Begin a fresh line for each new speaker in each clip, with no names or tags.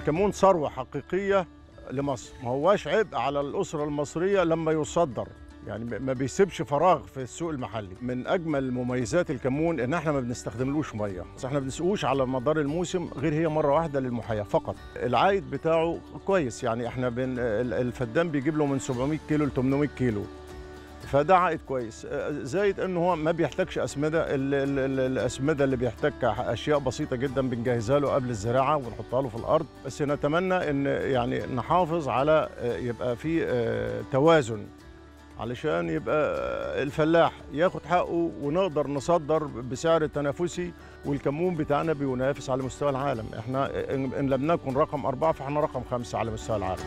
الكمون ثروه حقيقيه لمصر ما هواش عبء على الاسره المصريه لما يصدر يعني ما بيسيبش فراغ في السوق المحلي من اجمل مميزات الكمون ان احنا ما بنستخدملوش ميه بس احنا بنسقوش على مدار الموسم غير هي مره واحده للمحياه فقط العائد بتاعه كويس يعني احنا بن الفدان بيجيب له من 700 كيلو ل 800 كيلو فده عائد كويس زائد انه هو ما بيحتاجش اسمده ال ال ال الاسمده اللي بيحتاجها اشياء بسيطه جدا بنجهزها له قبل الزراعه ونحطها له في الارض بس نتمنى ان يعني نحافظ على يبقى في توازن علشان يبقى الفلاح ياخد حقه ونقدر نصدر بسعر تنافسي والكمون بتاعنا بينافس على مستوى العالم احنا ان لم نكن رقم أربعة فاحنا رقم خمسة على مستوى العالم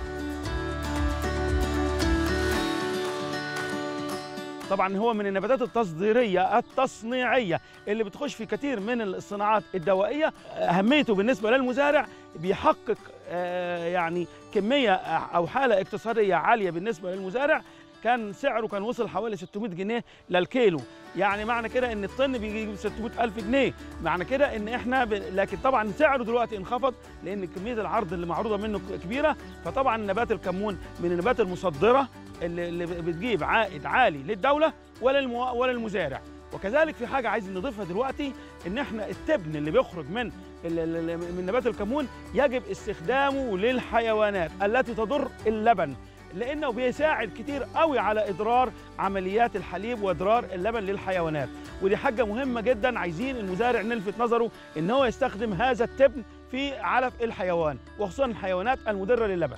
طبعا هو من النباتات التصديريه التصنيعيه اللي بتخش في كثير من الصناعات الدوائيه اهميته بالنسبه للمزارع بيحقق يعني كميه او حاله اقتصاديه عاليه بالنسبه للمزارع كان سعره كان وصل حوالي 600 جنيه للكيلو يعني معنى كده ان الطن بيجيب 600 الف جنيه معنى كده ان احنا ب... لكن طبعا سعره دلوقتي انخفض لان كميه العرض اللي معروضه منه كبيره فطبعا نبات الكمون من النبات المصدره اللي, اللي بتجيب عائد عالي للدوله ولا المو... ولا المزارع وكذلك في حاجه عايز نضيفها دلوقتي ان احنا التبن اللي بيخرج من من نبات الكمون يجب استخدامه للحيوانات التي تضر اللبن لانه بيساعد كتير قوي على اضرار عمليات الحليب واضرار اللبن للحيوانات ودي حاجه مهمه جدا عايزين المزارع نلفت نظره ان هو يستخدم هذا التبن في علف الحيوان وخصوصا الحيوانات المضره للبن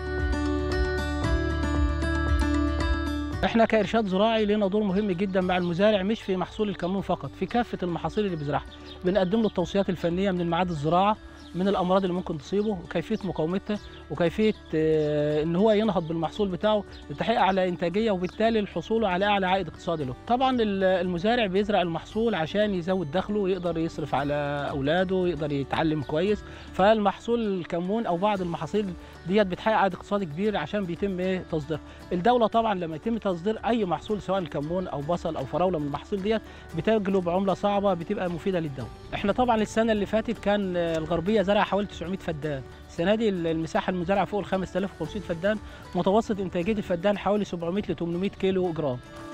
احنا كارشاد زراعي لنا دور مهم جدا مع المزارع مش في محصول الكمون فقط في كافه المحاصيل اللي بيزرعها بنقدم له التوصيات الفنيه من المعاد الزراعه من الامراض اللي ممكن تصيبه وكيفيه مقاومتها وكيفيه ان هو ينهض بالمحصول بتاعه لتحقيق اعلى انتاجيه وبالتالي الحصول على اعلى عائد اقتصادي له. طبعا المزارع بيزرع المحصول عشان يزود دخله ويقدر يصرف على اولاده يقدر يتعلم كويس فالمحصول الكمون او بعض المحاصيل ديت بتحقق عائد اقتصادي كبير عشان بيتم ايه تصديرها. الدوله طبعا لما يتم تصدير اي محصول سواء الكمون او بصل او فراوله من المحاصيل ديت بتجلب عمله صعبه بتبقى مفيده للدوله. احنا طبعا السنه اللي فاتت كان الغربيه زرع حوالي 900 فدان السنه دي المساحه المزرعه فوق ال 5500 فدان متوسط انتاجيه الفدان حوالي 700 ل 800 كيلو جرام